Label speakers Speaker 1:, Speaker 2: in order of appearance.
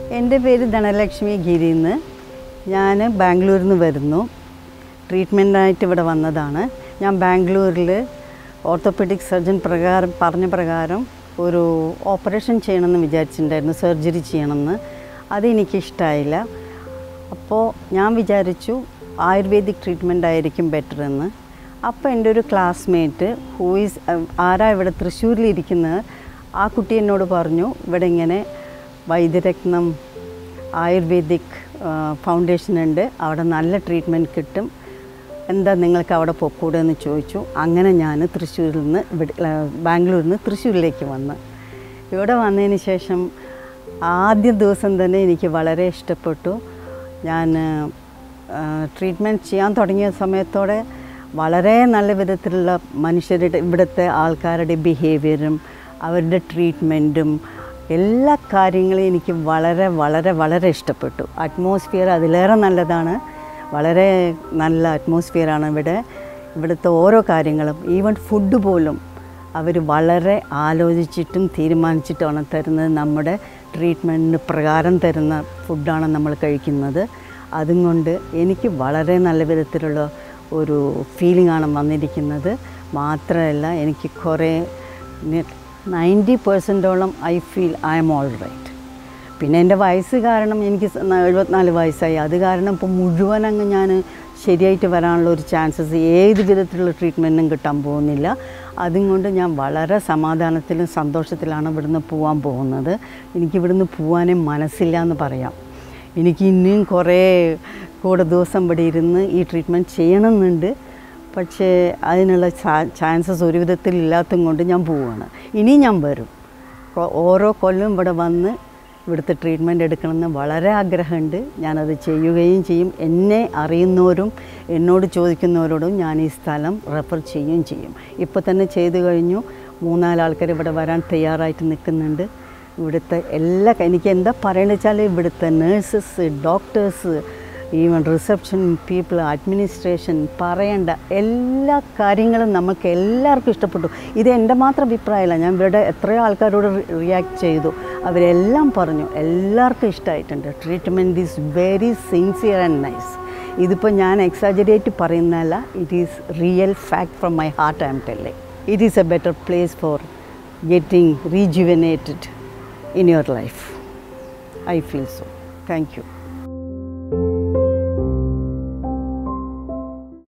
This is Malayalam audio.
Speaker 1: എൻ്റെ പേര് ധനലക്ഷ്മി ഗിരിന്ന് ഞാൻ ബാംഗ്ലൂരിൽ നിന്ന് വരുന്നു ട്രീറ്റ്മെൻറ്റായിട്ട് ഇവിടെ വന്നതാണ് ഞാൻ ബാംഗ്ലൂരിൽ ഓർത്തോപെഡിക് സർജൻ പ്രകാരം പറഞ്ഞ പ്രകാരം ഒരു ഓപ്പറേഷൻ ചെയ്യണമെന്ന് വിചാരിച്ചിട്ടുണ്ടായിരുന്നു സർജറി ചെയ്യണമെന്ന് അതെനിക്കിഷ്ടമായില്ല അപ്പോൾ ഞാൻ വിചാരിച്ചു ആയുർവേദിക് ട്രീറ്റ്മെൻ്റ് ആയിരിക്കും ബെറ്റർ എന്ന് അപ്പോൾ എൻ്റെ ഒരു ക്ലാസ്മേറ്റ് ഹൂയിസ് ആരാ ഇവിടെ തൃശ്ശൂരിലിരിക്കുന്നത് ആ കുട്ടി എന്നോട് പറഞ്ഞു ഇവിടെ ഇങ്ങനെ വൈദ്യരത്നം ആയുർവേദിക് ഫൗണ്ടേഷൻ ഉണ്ട് അവിടെ നല്ല ട്രീറ്റ്മെൻറ്റ് കിട്ടും എന്താ നിങ്ങൾക്ക് അവിടെ പൊക്കൂടെ എന്ന് ചോദിച്ചു അങ്ങനെ ഞാൻ തൃശ്ശൂരിൽ നിന്ന് ഇവിടെ ബാംഗ്ലൂരിൽ നിന്ന് തൃശ്ശൂരിലേക്ക് വന്ന് ഇവിടെ വന്നതിന് ശേഷം ആദ്യ ദിവസം തന്നെ എനിക്ക് വളരെ ഇഷ്ടപ്പെട്ടു ഞാൻ ട്രീറ്റ്മെൻറ്റ് ചെയ്യാൻ തുടങ്ങിയ സമയത്തോടെ വളരെ നല്ല വിധത്തിലുള്ള മനുഷ്യരുടെ ഇവിടുത്തെ ആൾക്കാരുടെ ബിഹേവിയറും അവരുടെ ട്രീറ്റ്മെൻറ്റും എല്ലാ കാര്യങ്ങളും എനിക്ക് വളരെ വളരെ വളരെ ഇഷ്ടപ്പെട്ടു അറ്റ്മോസ്ഫിയർ അതിലേറെ നല്ലതാണ് വളരെ നല്ല അറ്റ്മോസ്ഫിയറാണ് ഇവിടെ ഇവിടുത്തെ ഓരോ കാര്യങ്ങളും ഈവൻ ഫുഡ് പോലും അവർ വളരെ ആലോചിച്ചിട്ടും തീരുമാനിച്ചിട്ടാണ് തരുന്നത് നമ്മുടെ ട്രീറ്റ്മെൻറ്റിന് പ്രകാരം തരുന്ന ഫുഡാണ് നമ്മൾ കഴിക്കുന്നത് അതും കൊണ്ട് എനിക്ക് വളരെ നല്ല വിധത്തിലുള്ള ഒരു ഫീലിംഗ് ആണ് വന്നിരിക്കുന്നത് മാത്രമല്ല എനിക്ക് കുറേ നയൻറ്റി പെർസെൻറ്റോളം I feel I am all right പിന്നെ എൻ്റെ വയസ്സ് കാരണം എനിക്ക് സ- ന- എഴുപത്തിനാല് വയസ്സായി അത് കാരണം ഇപ്പോൾ മുഴുവൻ അങ്ങ് ഞാൻ ശരിയായിട്ട് വരാനുള്ള ഒരു ചാൻസസ് ഏത് വിധത്തിലുള്ള ട്രീറ്റ്മെൻറ്റും കിട്ടാൻ പോകുന്നില്ല അതും കൊണ്ട് ഞാൻ വളരെ സമാധാനത്തിലും സന്തോഷത്തിലാണ് ഇവിടുന്ന് പോകാൻ പോകുന്നത് എനിക്ക് ഇവിടുന്ന് പോകാനേ മനസ്സില്ല എന്ന് പറയാം എനിക്ക് ഇനിയും കുറേ കൂടെ ദിവസം ഇവിടെ ഇരുന്ന് ഈ ട്രീറ്റ്മെൻറ്റ് ചെയ്യണമെന്നുണ്ട് പക്ഷേ അതിനുള്ള ചാൻസസ് ഒരു വിധത്തിൽ ഇല്ലാത്തതും കൊണ്ട് ഞാൻ പോവുകയാണ് ഇനിയും ഞാൻ വരും കൊ- ഓരോ കൊല്ലം ഇവിടെ വന്ന് ഇവിടുത്തെ ട്രീറ്റ്മെൻറ്റ് എടുക്കണമെന്ന് വളരെ ആഗ്രഹമുണ്ട് ഞാനത് ചെയ്യുകയും ചെയ്യും എന്നെ അറിയുന്നവരും എന്നോട് ചോദിക്കുന്നവരോടും ഞാൻ ഈ സ്ഥലം റെഫർ ചെയ്യുകയും ചെയ്യും ഇപ്പോൾ തന്നെ ചെയ്തു കഴിഞ്ഞു മൂന്നാല് ആൾക്കാർ ഇവിടെ വരാൻ തയ്യാറായിട്ട് നിൽക്കുന്നുണ്ട് ഇവിടുത്തെ എല്ലാ എനിക്ക് എന്താ പറയുന്നത് വെച്ചാൽ ഇവിടുത്തെ nurses doctors even reception people administration പറയേണ്ട എല്ലാ കാര്യങ്ങളും നമുക്ക് എല്ലാവർക്കും ഇഷ്ടപ്പെട്ടു ഇത് എൻ്റെ മാത്രം അഭിപ്രായമല്ല ഞാൻ ഇവിടെ എത്രയോ ആൾക്കാരോട് റിയാക്ട് ചെയ്തു അവരെല്ലാം പറഞ്ഞു എല്ലാവർക്കും ഇഷ്ടമായിട്ടുണ്ട് treatment is very sincere and nice ഇതിപ്പോൾ ഞാൻ എക്സാജറേറ്റ് പറയുന്നതല്ല it is real fact from my heart I am telling it is a better place for getting rejuvenated in your life. I feel so. Thank you.